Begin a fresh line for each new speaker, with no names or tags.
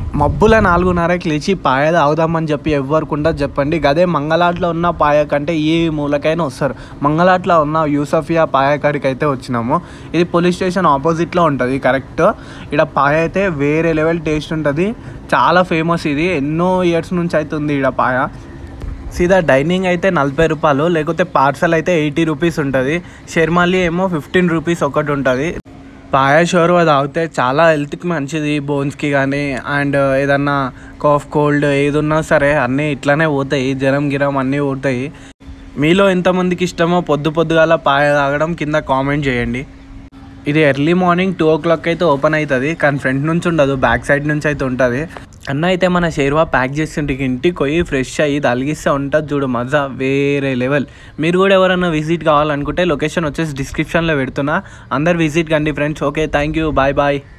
మబ్బుల నాలుగున్నరకి లేచి పాయ తాగుదామని చెప్పి ఎవ్వరుకుండా చెప్పండి గదే మంగళాట్లో ఉన్న పాయ కంటే ఏ మూలకైనా వస్తారు మంగళాట్లో ఉన్న యూసఫియా పాయ కాడికి అయితే వచ్చినాము ఇది పోలీస్ స్టేషన్ ఆపోజిట్లో ఉంటుంది కరెక్ట్ ఇక్కడ పాయ అయితే వేరే లెవెల్ టేస్ట్ ఉంటుంది చాలా ఫేమస్ ఇది ఎన్నో ఇయర్స్ నుంచి అయితే ఉంది ఇక్కడ పాయ సీదా డైనింగ్ అయితే నలభై రూపాయలు లేకపోతే పార్సల్ అయితే ఎయిటీ రూపీస్ ఉంటుంది షెర్మాలి ఏమో ఫిఫ్టీన్ రూపీస్ ఒకటి ఉంటుంది పాయ షోర్వా తాగితే చాలా హెల్త్కి మంచిది బోన్స్కి కానీ అండ్ ఏదన్నా కాఫ్ కోల్డ్ ఏది ఉన్నా సరే అన్నీ ఇట్లానే పోతాయి జ్వరం గిరం అన్నీ పోతాయి మీలో ఎంతమందికి ఇష్టమో పొద్దు పొద్దుగాల పాయ తాగడం కింద కామెంట్ చేయండి ఇది early morning two o'clock అయితే ఓపెన్ అవుతుంది కానీ ఫ్రంట్ నుంచి ఉండదు బ్యాక్ సైడ్ నుంచి అయితే ఉంటుంది అన్న అయితే మన షేర్వా ప్యాక్ చేస్తుంటే ఇంటికి పోయి ఫ్రెష్ అయ్యి తలిగిస్తే ఉంటుంది చూడు మజా వేరే లెవెల్ మీరు కూడా ఎవరైనా విజిట్ కావాలనుకుంటే లొకేషన్ వచ్చేసి డిస్క్రిప్షన్లో పెడుతున్నా అందరు విజిట్ కండి friends okay thank you bye bye